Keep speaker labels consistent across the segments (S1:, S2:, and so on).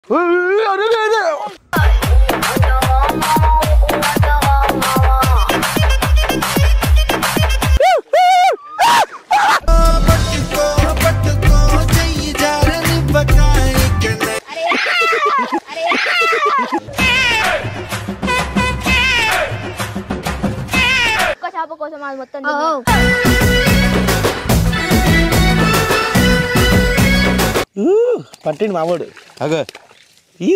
S1: పట్టుకో పట్టుకో చెయ్యి జారనివ్వక ఇకనే
S2: ఒక్క చేప కోసం అది మొత్తం
S3: పట్టిండు మామూడు అగో ఈ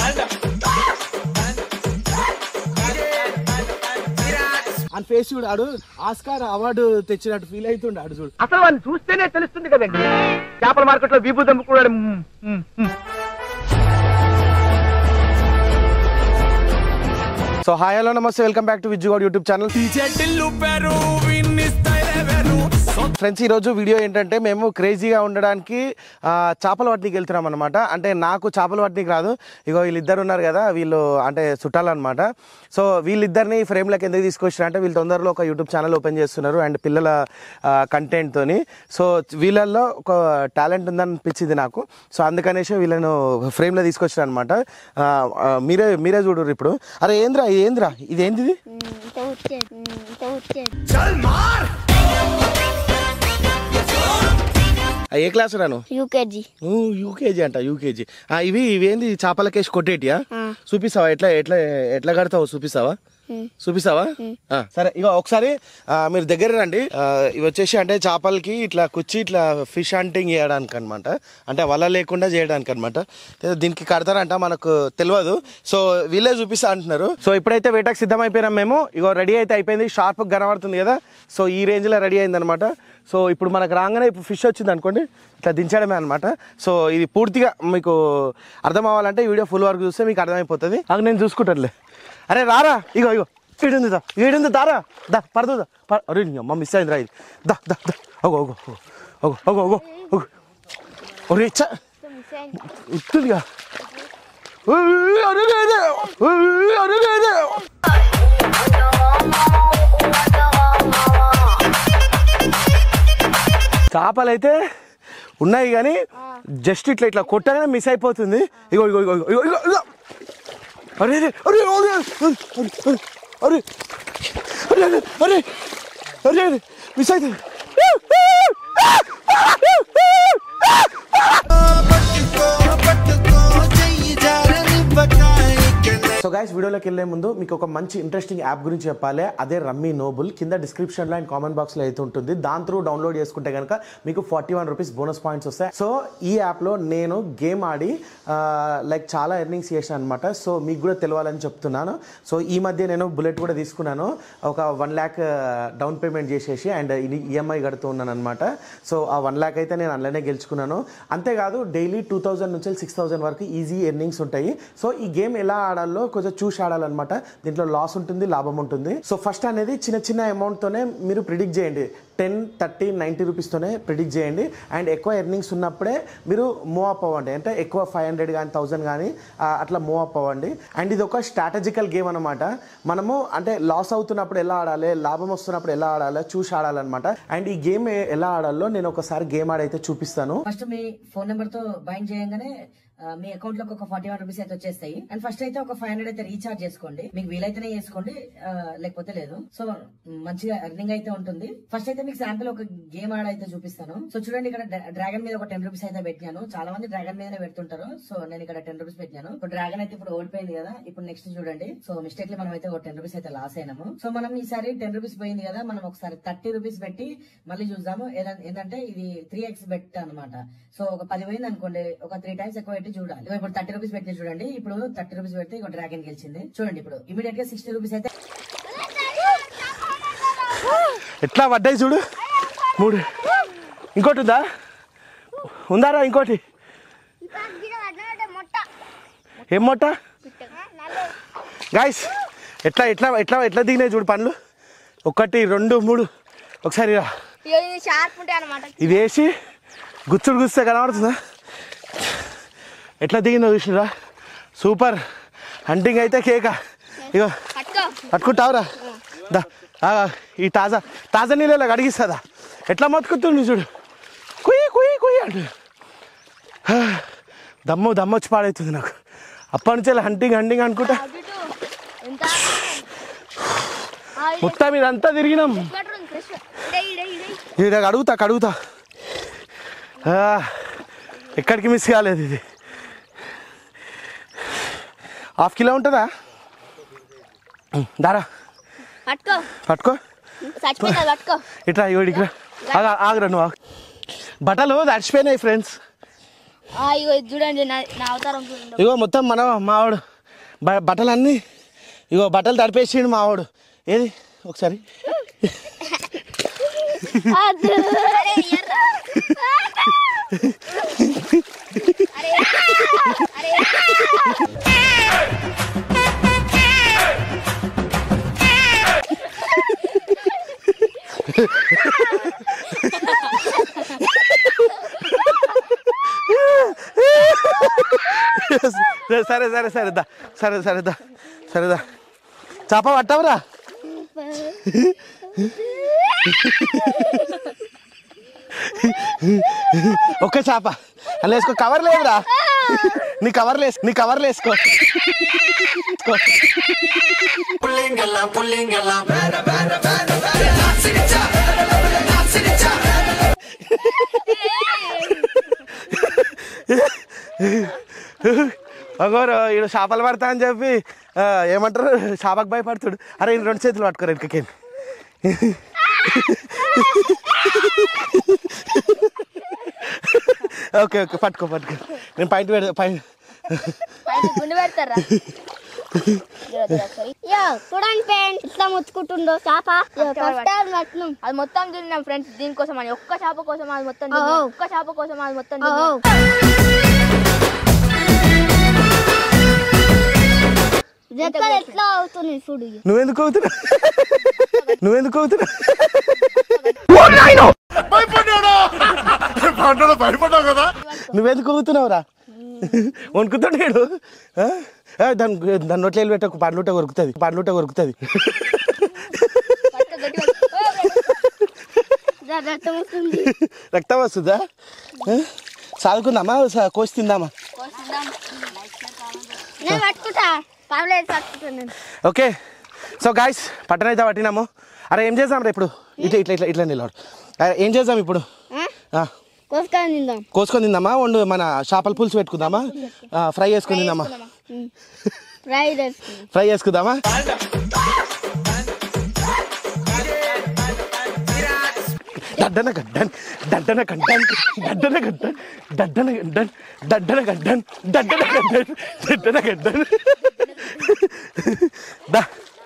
S3: అని ఫేస్ చూడు ఆడు ఆస్కార్ అవార్డు తెచ్చినట్టు ఫీల్ అవుతుండు ఆడు చూడు
S4: అసలు వాడిని చూస్తేనే తెలుస్తుంది కదండి చేపల మార్కెట్ లో విభూ దమ్ముకున్నాడు
S3: సో హాయ్ హలో నమస్తే welcome back to Vijju Goud YouTube channel friends ఈ రోజు వీడియో ఏంటంటే మేము క్రేజీగా ఉండడానికి ఆ, చేపల పట్టికి వెళ్తున్నాం అనమాట అంటే నాకు చేపల పట్టికి రాదు ఇగో వీళ్ళిద్దరు ఉన్నారు కదా వీళ్ళు అంటే చుట్టాలన్నమాట సో వీళ్ళిద్దరిని ఫ్రేమ్లోకి ఎందుకు తీసుకొచ్చిన అంటే వీళ్ళు తొందరలో ఒక యూట్యూబ్ ఛానల్ ఓపెన్ చేస్తున్నారు అండ్ పిల్లల కంటెంట్తోని సో వీళ్ళల్లో ఒక టాలెంట్ ఉందని అనిపించింది నాకు సో అందుకనేసి వీళ్ళను ఫ్రేమ్లో తీసుకొచ్చిన అనమాట మీరే మీరే చూడరు ఇప్పుడు అరే ఏంద్రా ఏంద్రా ఇదేంటిది ఇది
S2: ఇంత వచ్చేది ఇంత వచ్చేది
S3: ఆ, ఏ క్లాస్ రాను
S2: యూకేజీ
S3: యూకేజీ అంట యూకేజీ ఇవి ఇవేంది చేపలకేసి కొట్టేటియా చూపిస్తావా ఎట్లా ఎట్లా ఎట్లా కడతావు చూపిస్తావా చూపిస్తావా ఆ, సరే ఇక ఒకసారి ఆ, మీరు దగ్గర రండి ఆ, ఇవి వచ్చేసి అంటే చేపలకి ఇట్లా కుచ్చి ఇట్లా ఫిష్ హంటింగ్ చేయడానికి అనమాట అంటే వల లేకుండా చేయడానికి అనమాట దీనికి కడతారంట మనకు తెలియదు సో వీళ్ళే చూపిస్తా అంటున్నారు సో ఇప్పుడైతే వేటకు సిద్ధమైపోయినాం మేము ఇగో రెడీ అయితే అయిపోయింది షార్ప్ కనబడుతుంది కదా సో ఈ రేంజ్లో రెడీ అయింది అనమాట సో ఇప్పుడు మనకు రాగానే ఇప్పుడు ఫిష్ వచ్చింది అనుకోండి ఇట్లా దించడమే అనమాట సో ఇది పూర్తిగా మీకు అర్థం అవ్వాలంటే ఈ వీడియో ఫుల్ వరకు చూస్తే మీకు అర్థమైపోతుంది అది నేను చూసుకుంటానులే అరే రారా ఇగో ఇగో ఈడుంది దా ఈడుంది దారా దా పడదు దా ప- అరే నీ అమ్మ మిస్ అయింది రా ఇది దా దా దా ఓగో ఓగో ఓగో ఓగో ఓగో ఓగో ఒరే ఇచ్చా ఇస్తుందిగా అరే అరే అరే అరే చేపలు అయితే ఉన్నాయి కానీ జస్ట్ ఇట్లా ఇట్లా కొట్టగానే మిస్ అయిపోతుంది ఇగో ఇగో ఇగో ఇగో ఇగో ఇగో అరే అరే అరే అరే అరే అరే అరే అరే అరే అరే మిస్ అవుతుంది
S1: పట్టుకో పట్టుకో చెయ్యి జారనివ్వక ఇకనే
S3: సో గైస్ వీడియోలోకి వెళ్ళే ముందు మీకు ఒక మంచి ఇంట్రెస్టింగ్ యాప్ గురించి చెప్పాలి అదే రమ్మీ నోబుల్ కింద డిస్క్రిప్షన్లో అండ్ కామెంట్ బాక్స్లో అయితే ఉంటుంది దాని త్రూ డౌన్లోడ్ చేసుకుంటే కనుక మీకు forty one rupees bonus points వస్తాయి సో ఈ యాప్లో నేను గేమ్ ఆడి లైక్ చాలా ఎర్నింగ్స్ చేశాను అనమాట సో మీకు కూడా తెలియాలని చెప్తున్నాను సో ఈ మధ్య నేను బుల్లెట్ కూడా తీసుకున్నాను ఒక వన్ ల్యాక్ డౌన్ పేమెంట్ చేసేసి అండ్ ఈఎంఐ కడుతూ ఉన్నాను అనమాట సో ఆ వన్ ల్యాక్ అయితే నేను అందులోనే గెలుచుకున్నాను అంతేకాదు డైలీ టూ థౌజండ్ నుంచి సిక్స్ థౌసండ్ వరకు ఈజీ ఎర్నింగ్స్ ఉంటాయి సో ఈ గేమ్ ఎలా ఆడాలో కొంచెం చూసి ఆడాలన్నమాట దీంట్లో లాస్ ఉంటుంది లాభం ఉంటుంది సో ఫస్ట్ అనేది చిన్న చిన్న అమౌంట్తోనే మీరు ప్రిడిక్ట్ చేయండి టెన్ థర్టీ నైంటీ రూపీస్తోనే ప్రిడిక్ట్ చేయండి అండ్ ఎక్కువ ఎర్నింగ్స్ ఉన్నప్పుడే మీరు మూవ్ అప్ అవ్వండి అంటే ఎక్కువ ఫైవ్ హండ్రెడ్ కానీ థౌసండ్ కానీ ఆ, అట్లా మూవ్ అప్ అవ్వండి అండ్ ఇది ఒక స్ట్రాటజికల్ గేమ్ అనమాట మనము అంటే లాస్ అవుతున్నప్పుడు ఎలా ఆడాలి లాభం వస్తున్నప్పుడు ఎలా ఆడాలి చూసి ఆడాలన్నమాట అండ్ ఈ గేమ్ ఎలా ఆడాలో నేను ఒకసారి గేమ్ ఆడైతే చూపిస్తాను
S5: ఫస్ట్ మీ ఫోన్ నెంబర్ తో బైండ్ చేయగానే ఆ, మీ అకౌంట్ లోకి ఒక ఫార్టీ వన్ రూపీస్ అయితే వచ్చేస్తాయి అండ్ ఫస్ట్ అయితే ఒక ఫైవ్ హండ్రెడ్ అయితే రీఛార్జ్ చేసుకోండి మీకు వీలైతేనే చేసుకోండి ఆ, లేకపోతే లేదు సో మంచిగా ఎర్నింగ్ అయితే ఉంటుంది ఫస్ట్ అయితే మీకు శాంపిల్ ఒక గేమ్ ఆడ అయితే చూపిస్తాను సో చూడండి ఇక్కడ డ్రాగన్ మీద ఒక టెన్ రూపీస్ అయితే పెట్టాను చాలా మంది డ్రాగన్ మీదనే పెడుతుంటారు సో నేను ఇక్కడ టెన్ రూపీస్ పెట్టాను సో డ్రాగన్ అయితే ఇప్పుడు ఓడిపోయింది కదా ఇప్పుడు నెక్స్ట్ చూడండి సో మిస్టేక్ మనం అయితే ఒక టెన్ రూపీస్ అయితే లాస్ అయినాము సో మనం ఈసారి టెన్ రూపీస్ పోయింది కదా మనం ఒకసారి థర్టీ రూపీస్ పెట్టి మళ్ళీ చూద్దాము ఏదం- ఏంటంటే ఇది త్రీ ఎక్స్ బెట్ అన్నమాట సో ఒక పది పోయింది అనుకోండి ఒక త్రీ టైమ్స్ ఎక్కువ పెట్టి చూడాలి ఇదిగో ఇప్పుడు థర్టీ రూపీస్ పెట్టి చూడండి ఇప్పుడు థర్టీ రూపీస్ పెడితే ఇక డ్రాగన్ గెలిచింది చూడండి ఇప్పుడు ఇమీడియట్ గా సిక్స్టీ రూపీస్ అయితే
S3: ఎట్లా పడ్డాయి చూడు మూడు ఇంకోటి ఉందా ఉందారా ఇంకోటి ఏం మొట్ట గాయస్ ఎట్లా ఎట్లా ఎట్లా ఎట్లా దిగినాయి చూడు పండ్లు ఒకటి రెండు మూడు ఒకసారి రా.
S2: ఇది షార్ప్ ఉంటాయి అనమాట
S3: ఇది వేసి గుచ్చుడు గుస్తే కనబడుతుందా ఎట్లా దిగిందో చూసిరా సూపర్ హంటింగ్ అయితే కేక ఇగో
S2: పట్టుకో
S3: పట్టుకుంటావురా దా ఆ, ఈ తాజా తాజా నీళ్ళలో అడిగిస్తుందా ఎట్లా మొత్తుకుతుంది చూడు కుయ్యి కుయ్యి కుయ్యి అంటు దమ్ము దమ్ము వచ్చి పాడవుతుంది నాకు అప్పటి నుంచి హంటింగ్ హంటింగ్ అనుకుంటా
S2: అటు ఇటు. ఎంత ఆ, ఇడే.
S3: మొత్తం ఇదంతా తిరిగినాం
S2: వాటర్ ఉంది, fresh. ఇడే, ఇడే, ఇడే.
S3: ఇక్కడ అడుగుతా అడుగుతా ఆ, ఎక్కడికి మిస్ కాలేదు ఇది హాఫ్ కిలో ఉంటుందా ఉమ్, దారా
S2: పట్టుకో
S3: పట్టుకో
S2: చచ్చిపోయింది అది పట్టుకో
S3: ఇట్రా ఇగో ఇక్కడ ఆగా ఆగురా నువ్వు ఆగు. బట్టలు తడిచిపోయినాయి ఫ్రెండ్స్
S2: ఆ, ఇగో ఇది చూడండి నా నా అవతారం చూడండి
S3: ఇగో మొత్తం మన మావాడు బ బట్టలన్నీ ఇగో బట్టలు తడిపేసిండు మావాడు ఏది ఒకసారి
S2: అదే. అరే, ఎర్ర. అరే, అరే.
S3: సరే సరే సరే దా సరే సరే దా సరే దా చేప పట్టావురా ఒక్క చేప అలా వేసుకో కవర్ లేదురా నీ కవర్లు వేసుకో నీ కవర్లు వేసుకో అగోరు ఈడు చేపలు పడతా అని చెప్పి ఆ, ఏమంటారు చేపకు భయపడుతుడు అరే ఈయన రెండు చేతులు పట్టుకోరు వెనకకేమి ఓకే ఓకే పట్టుకో పట్టుకో నేను పైన పెడ పైన
S2: పైన గుండు పెడతారా
S6: యో చూడండి ఫ్రెండ్స్ ఇట్లా ముచ్చుకుంటుండో చేప కష్టాలు నట్నం
S2: అది మొత్తం తిన్నాం ఫ్రెండ్స్ దీనికోసం అని ఒక్క చేప కోసం అది మొత్తం
S6: ఓ.
S2: తిన్నాం. ఒక్క చేప కోసం అది మొత్తం తిన్నాం.
S6: రెక్కలు ఎట్లా అవుతుంది చూడు
S3: నువ్వెందుకు అవుతున్నా నువ్వెందుకు అవుతున్నా నువ్వెందుకు అవుతున్నావురా వణుకుతున్నాడు ఆ? ఆ, దాని దాని నోట్లో వెళ్ళి పెట్టకు పండ్లుట కొరుకుతుంది పండ్లుట కొరుకుతుంది
S2: పట్టుకో, గట్టిగా పట్టుకో. ఓ,
S6: రక్తం వస్తుంది
S3: రక్తం వస్తుందా ఆ? సాదుకుందామా స- కోసి తిందామా
S2: కోస్తుందాం.
S6: నేను పట్టుకుంటా పర్లేదు పట్టుకుంటాను
S3: ఓకే సో గాయస్ పట్టణ అయితే పట్టినాము అరే ఏం చేద్దాం రా ఇప్పుడు ఇట్లా ఇట్లా ఇట్లా ఇట్లా నిలబడు అరే, ఏం చేద్దాం ఇప్పుడు ఆ,
S6: కోసుకొని తిందాం
S3: కోసుకొని తిందామా వండు మన చేపల పులుసు పెట్టుకుందామా ఆ, ఫ్రై చేసుకొని తిందామా
S6: ఫ్రై చేసుకుందాం
S3: ఫ్రై చేసుకుందామా దడ్డన గడ్డన్ దడ్డన గడ్డన్ దడ్డన గడ్డన్ దడ్డన గడ్డన్ దడ్డన గడ్డన్ దడ్డన గడ్డన్ దడ్డన గడ్డన్ దా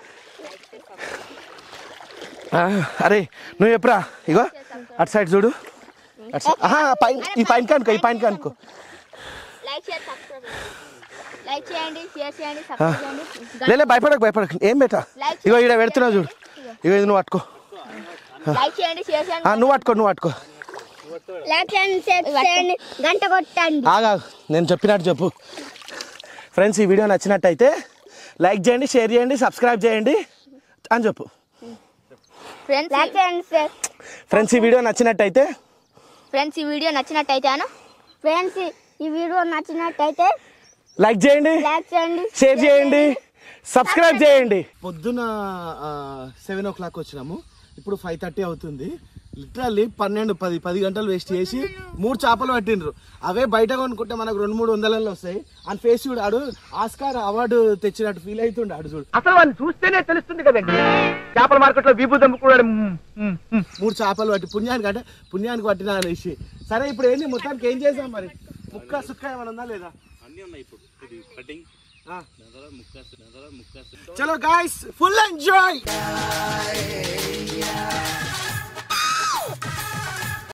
S3: ఆ, అరే నువ్వు చెప్పురా ఇగో అటు సైడ్ చూడు అటు సైడ్ ఆహా, పైన ఈ పైన కనుకో ఈ పైన కనుకో
S2: లైక్ చేయండి సబ్స్క్రైబ్ లైక్ చేయండి షేర్ చేయండి సబ్స్క్రైబ్ చేయండి
S3: లేలే భయపడకు భయపడకు ఏం బెటా ఇగో ఇక్కడ పెడుతున్నావు చూడు ఇగో ఇది నువ్వు పట్టుకో
S2: లైక్ చేయండి షేర్ చేయండి
S3: ఆ, నువ్వు పట్టుకో నువ్వు పట్టుకో
S6: లైక్ చేయండి షేర్ చేయండి గంట కొట్టండి
S3: ఆగా నేను చెప్పినట్టు చెప్పు ఫ్రెండ్స్ ఈ వీడియో నచ్చినట్టయితే లైక్ చేయండి షేర్ చేయండి సబ్స్క్రైబ్ చేయండి అని చెప్పు
S2: ఫ్రెండ్స్
S6: లైక్ చేయండి షేర్
S3: ఫ్రెండ్స్ ఈ వీడియో నచ్చినట్టయితే
S2: ఫ్రెండ్స్ ఈ వీడియో నచ్చినట్టయితే అను
S6: ఫ్రెండ్స్ ఈ వీడియో నచ్చినట్టయితే
S3: లైక్ చేయండి
S6: లైక్ చేయండి
S3: షేర్ చేయండి సబ్స్క్రైబ్ చేయండి పొద్దున సెవెన్ ఓ క్లాక్ వచ్చినాము ఇప్పుడు ఫైవ్ థర్టీ అవుతుంది లిటరల్లీ పన్నెండు పది పది గంటలు వేస్ట్ చేసి మూడు చేపలు పట్టిండ్రు అవే బయట కొనుక్కుంటే మనకు రెండు మూడు వందలలో వస్తాయి అని ఫేస్ చూడు ఆడు ఆస్కార్ అవార్డు తెచ్చినట్టు ఫీల్ అవుతుండే ఆడు చూడు
S4: అసలు వాడిని చూస్తేనే తెలుస్తుంది కదండి చేపల మార్కెట్ లో విభూతి అమ్ముకున్నాడు మ్మ్, మ్మ్, మ్మ్.
S3: మూడు చేపలు పట్టి పుణ్యానికి అంటే పుణ్యానికి పట్టిన అనేసి సరే ఇప్పుడు ఏంది మొత్తానికి ఏం చేసాం మరి ముక్క సుక్క ఏమైనా ఉందా లేదా ఆ. చలో గాయస్ ఫుల్ ఎంజాయ్